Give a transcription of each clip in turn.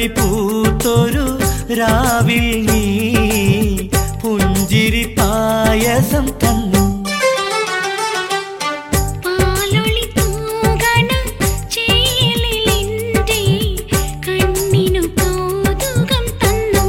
പഞ്ചമി പൂത്തൊരു രാവിൽ നീ പുഞ്ചിരി പായസം തന്നു പാലൊളി തൂകണ ചേലിലിൻ്റെ കണ്ണിനു കൗതുകം തന്നു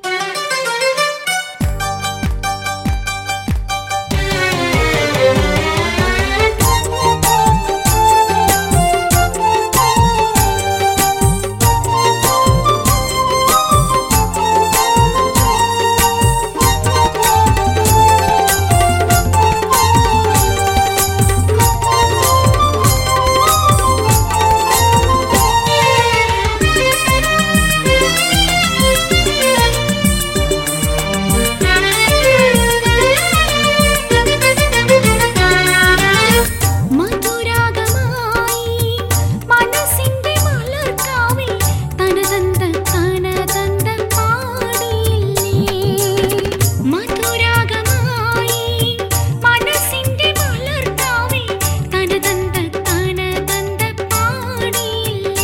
മധുരാഗമായി മനസ്സിന്റെ മലർക്കാവിൽ തനതന്ത തനതന്ത പാടിയില്ലേ മധുരാഗമായി മനസ്സിന്റെ മലർക്കാവിൽ തനതന്ത തനതന്ത പാടിയില്ലേ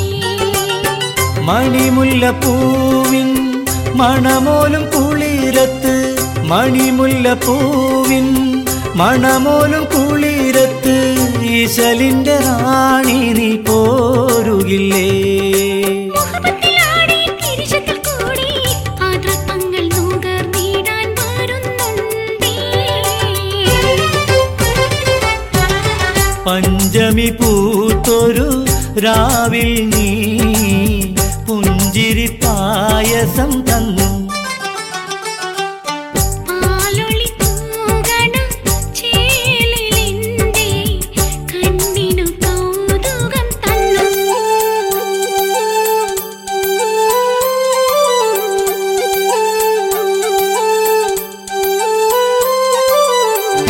മണിമുല്ലപ്പൂവിൻ മണമോലും കുളിരത്ത് മണിമുല്ലപ്പൂവിൻ മണമോലും കുളിരത്ത് ഈശലിന്റെ റാണി നീ പോരുകില്ലേ മുഹബത്തിലാടി തിരിച്ചത്തിൽ കൂടി ആദ്രത്വങ്ങൾ നുകർന്നിടാൻ വരുന്നുണ്ടേ പഞ്ചമി പൂത്തൊരു രാവിൽ നീ പുഞ്ചിരി പായസം തന്നു പാലൊളി തൂകണ ചേലിലിൻ്റെ കണ്ണിനു കൗതുകം തന്നു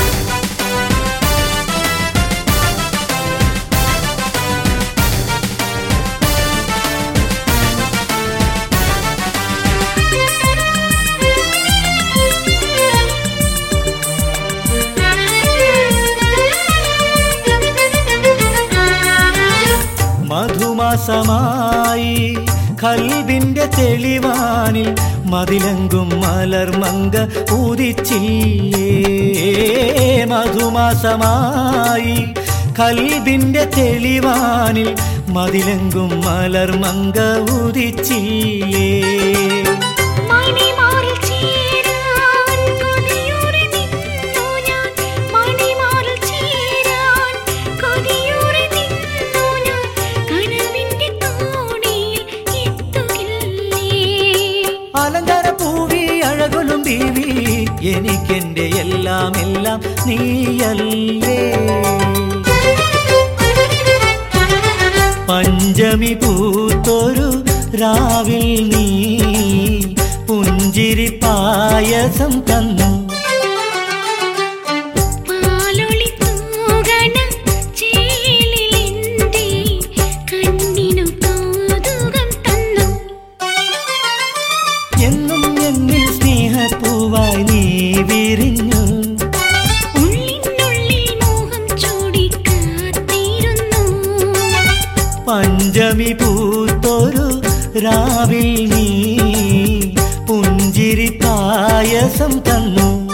മധുമാസമായി കൽവിന്റെ തെളിവാനിൽ മതിലങ്കും മലർമങ്ക ഉദിച്ചില്ലേ മധുമാസമായി കൽവിന്റെ തെളിവാനിൽ മതിലങ്കും മലർമങ്ക ഉദിച്ചില്ലേ മണിമാറിൽ ചേരാൻ കൊതിയൂറി നിന്നു ഞാൻ മണിമാറിൽ ചേരാൻ കൊതിയൂറി നിന്നു ഞാൻ കനവിന്റെ തോണിയിൽ എത്തുകില്ലേ അലങ്കാര പൂവി അഴകൊലും ബീവി എനിക്കെന്റെ എല്ലാം എല്ലാം നീയല്ലേ പഞ്ചമി പൂത്തൊരു രാവിൽ നീ പുഞ്ചിരി പായസം തന്നു പാലൊളി തൂകണ ചേലിലിൻ്റെ കണ്ണിനു കൗതുകം തന്നു എന്നും എന്നിൽ സ്നേഹപ്പൂവായി നീ വിരിഞ്ഞു ഉള്ളിനുള്ളിൽ മോഹം ചൂടിക്കാത്തിരുന്നു പഞ്ചമി പൂത്തൊരു രാവിൽ നീ പുഞ്ചിരി പായസം തന്നു